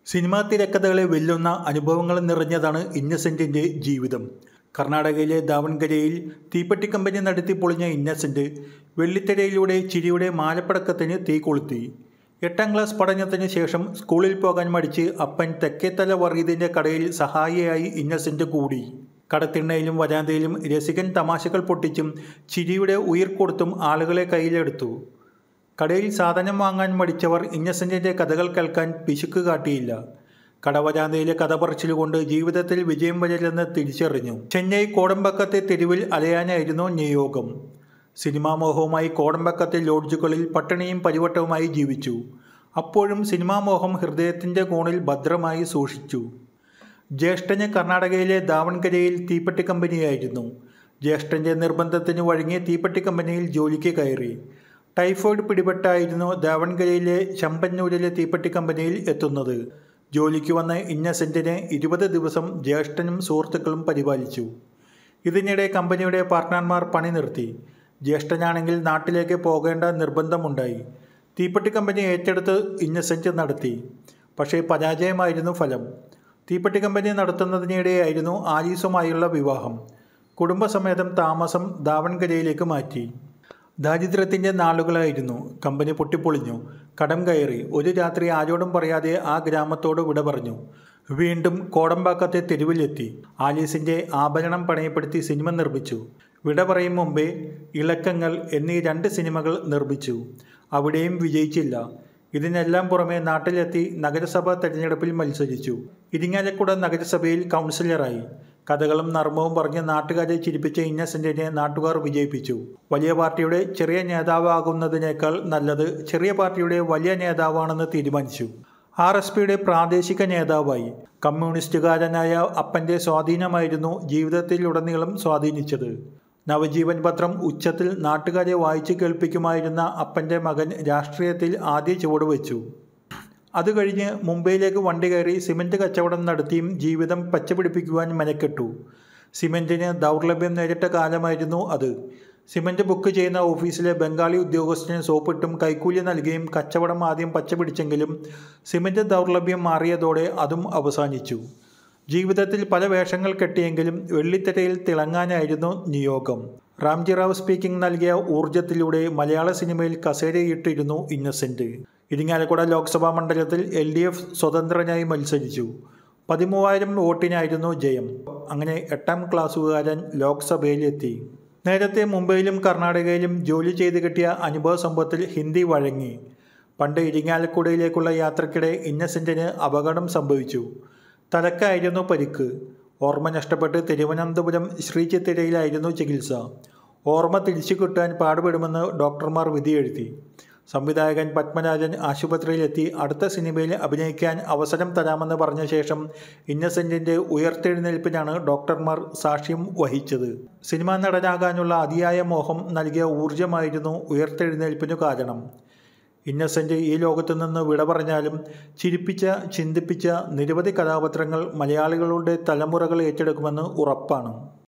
cinema തിരക്കഥകളെ വെല്ലുന്ന അനുഭവങ്ങൾ നിറഞ്ഞതാണ് ഇന്നസെൻറ്റിൻ്റെ ജീവിതം കർണാടകയിലെ ദാവൺഗരയിൽ തീപ്പെട്ടി കമ്പനി നടത്തി പൊളിഞ്ഞ ഇന്നസെൻറ്റ് വെള്ളിത്തിരയിലൂടെ ചിരിയുടെ മാലപ്പടക്കത്തിന് തീ കൊളുത്തി എട്ടാം ക്ലാസ് പഠനത്തിന് ശേഷം സ്കൂളിൽ പോകാൻ മടിച്ച് അപ്പൻ തെക്കേത്തല വറീദിൻ്റെ കടയിൽ സഹായിയായി ഇന്നസെൻറ്റ് കൂടി കടത്തിണ്ണയിലും വരാന്തയിലും രസികൻ തമാശകൾ പൊട്ടിച്ചും ചിരിയുടെ ഉയിർ കൊടുത്തും ആളുകളെ കയ്യിലെടുത്തു കടയിൽ സാധനം വാങ്ങാൻ മടിച്ചവർ ഇന്നസെൻറ്റിൻ്റെ കഥകൾ കേൾക്കാൻ പിശുക്ക് കാട്ടിയില്ല കടവരാന്തയിലെ കഥ പറച്ചിലുകൊണ്ട് ജീവിതത്തിൽ വിജയം വരില്ലെന്ന് തിരിച്ചറിഞ്ഞു ചെന്നൈ കോടമ്പക്കത്തെ തെരുവിൽ അലയാനായിരുന്നു നിയോഗം സിനിമാ മോഹവുമായി കോടമ്പക്കത്തെ ലോഡ്ജുകളിൽ പട്ടിണിയും പരിവട്ടവുമായി ജീവിച്ചു അപ്പോഴും സിനിമാ മോഹം ഹൃദയത്തിൻ്റെ കോണിൽ ഭദ്രമായി സൂക്ഷിച്ചു ജ്യേഷ്ഠന് കർണാടകയിലെ ദാവൺഗരയിൽ തീപ്പെട്ടി കമ്പനിയായിരുന്നു ജ്യേഷ്ഠൻ്റെ നിർബന്ധത്തിന് വഴങ്ങിയ തീപ്പെട്ടി കമ്പനിയിൽ ജോലിക്ക് കയറി ടൈഫോയിഡ് പിടിപെട്ടായിരുന്നു ദാവൺഗരയിലെ ചമ്പന്നൂരിലെ തീപ്പെട്ടി കമ്പനിയിൽ എത്തുന്നത് ജോലിക്ക് വന്ന ഇന്നസെൻറ്റിനെ ഇരുപത് ദിവസം ജ്യേഷ്ഠനും സുഹൃത്തുക്കളും പരിപാലിച്ചു ഇതിനിടെ കമ്പനിയുടെ പാർട്ട്ണർമാർ പണി നിർത്തി ജ്യേഷ്ഠനാണെങ്കിൽ നാട്ടിലേക്ക് പോകേണ്ട നിർബന്ധമുണ്ടായി തീപ്പെട്ടി കമ്പനി ഏറ്റെടുത്ത് ഇന്നസെൻറ്റ് നടത്തി പക്ഷേ പരാജയമായിരുന്നു ഫലം തീപ്പെട്ടി കമ്പനി നടത്തുന്നതിനിടെയായിരുന്നു ആലീസുമായുള്ള വിവാഹം കുടുംബസമേതം താമസം ദാവൺഗരയിലേക്ക് മാറ്റി ദാരിദ്ര്യത്തിൻ്റെ നാളുകളായിരുന്നു കമ്പനി പൊട്ടിപ്പൊളിഞ്ഞു കടം കയറി ഒരു രാത്രി ആരോടും പറയാതെ ആ ഗ്രാമത്തോട് വിട പറഞ്ഞു വീണ്ടും കോടമ്പാക്കത്തെ തെരുവിലെത്തി ആലീസിൻ്റെ ആഭരണം പണയപ്പെടുത്തി സിനിമ നിർമ്മിച്ചു വിട പറയും മുമ്പേ ഇളക്കങ്ങൾ എന്നീ രണ്ട് സിനിമകൾ നിർമ്മിച്ചു അവിടെയും വിജയിച്ചില്ല ഇതിനെല്ലാം പുറമെ നാട്ടിലെത്തി നഗരസഭാ തെരഞ്ഞെടുപ്പിൽ മത്സരിച്ചു ഇരിങ്ങാലക്കുട നഗരസഭയിൽ കൗൺസിലറായി കഥകളും നർമ്മവും പറഞ്ഞ് നാട്ടുകാരെ ചിരിപ്പിച്ച ഇന്നസെൻറ്റിനെ നാട്ടുകാർ വിജയിപ്പിച്ചു വലിയ പാർട്ടിയുടെ ചെറിയ നേതാവാകുന്നതിനേക്കാൾ നല്ലത് ചെറിയ പാർട്ടിയുടെ വലിയ നേതാവാണെന്ന് തീരുമാനിച്ചു ആർ എസ് പിയുടെ പ്രാദേശിക നേതാവായി കമ്മ്യൂണിസ്റ്റുകാരനായ അപ്പൻ്റെ സ്വാധീനമായിരുന്നു ജീവിതത്തിലുടനീളം സ്വാധീനിച്ചത് നവജീവൻ പത്രം ഉച്ചത്തിൽ നാട്ടുകാരെ വായിച്ചു കേൾപ്പിക്കുമായിരുന്ന അപ്പൻ്റെ മകൻ രാഷ്ട്രീയത്തിൽ ആദ്യ ചുവട് വെച്ചു അത് കഴിഞ്ഞ് മുംബൈയിലേക്ക് വണ്ടി കയറി സിമൻറ്റ് കച്ചവടം നടത്തിയും ജീവിതം പച്ചപിടിപ്പിക്കുവാൻ മെനക്കെട്ടു സിമൻറ്റിന് ദൗർലഭ്യം നേരിട്ട കാലമായിരുന്നു അത് സിമൻറ്റ് ബുക്ക് ചെയ്യുന്ന ഓഫീസിലെ ബംഗാളി ഉദ്യോഗസ്ഥന് സോപ്പിട്ടും കൈക്കൂലി നൽകുകയും കച്ചവടം ആദ്യം പച്ചപിടിച്ചെങ്കിലും സിമൻറ്റ് ദൗർലഭ്യം മാറിയതോടെ അതും അവസാനിച്ചു ജീവിതത്തിൽ പല വേഷങ്ങൾ കെട്ടിയെങ്കിലും വെള്ളിത്തിരയിൽ തിളങ്ങാനായിരുന്നു നിയോഗം റാംജി റാവ് സ്പീക്കിംഗ് നൽകിയ ഊർജത്തിലൂടെ മലയാള സിനിമയിൽ കസേരയിട്ടിരുന്നു ഇന്നസെൻറ്റ് ഇരിങ്ങാലക്കുട ലോക്സഭാ മണ്ഡലത്തിൽ എൽ ഡി എഫ് സ്വതന്ത്രനായി മത്സരിച്ചു പതിമൂവായിരം വോട്ടിനായിരുന്നു ജയം അങ്ങനെ എട്ടാം ക്ലാസ്സുകാരൻ ലോക്സഭയിലെത്തി നേരത്തെ മുംബൈയിലും കർണാടകയിലും ജോലി ചെയ്ത് കിട്ടിയ അനുഭവ സമ്പത്തിൽ ഹിന്ദി വഴങ്ങി പണ്ട് ഇരിങ്ങാലക്കുടയിലേക്കുള്ള യാത്രക്കിടെ ഇന്നസെൻറ്റിന് അപകടം സംഭവിച്ചു തലക്കായിരുന്നു പരിക്ക് ഓർമ്മ നഷ്ടപ്പെട്ട് തിരുവനന്തപുരം ശ്രീചിത്തിരയിലായിരുന്നു ചികിത്സ ഓർമ്മ തിരിച്ചു കിട്ടാൻ പാടുപെടുമെന്ന് ഡോക്ടർമാർ വിധിയെഴുതി സംവിധായകൻ പത്മരാജൻ ആശുപത്രിയിലെത്തി അടുത്ത സിനിമയിൽ അഭിനയിക്കാൻ അവസരം തരാമെന്ന് പറഞ്ഞ ശേഷം ഇന്നസെൻറ്റിൻ്റെ ഉയർത്തെഴുന്നേൽപ്പിനാണ് ഡോക്ടർമാർ സാക്ഷ്യം വഹിച്ചത് സിനിമാ നടനാകാനുള്ള അതിയായ മോഹം നൽകിയ ഊർജമായിരുന്നു ഉയർത്തെഴുന്നേൽപ്പിനു കാരണം ഇന്നസെൻ്റ് ഈ ലോകത്തു നിന്ന് വിട പറഞ്ഞാലും ചിരിപ്പിച്ച ചിന്തിപ്പിച്ച നിരവധി കഥാപാത്രങ്ങൾ മലയാളികളുടെ തലമുറകൾ ഏറ്റെടുക്കുമെന്ന് ഉറപ്പാണ്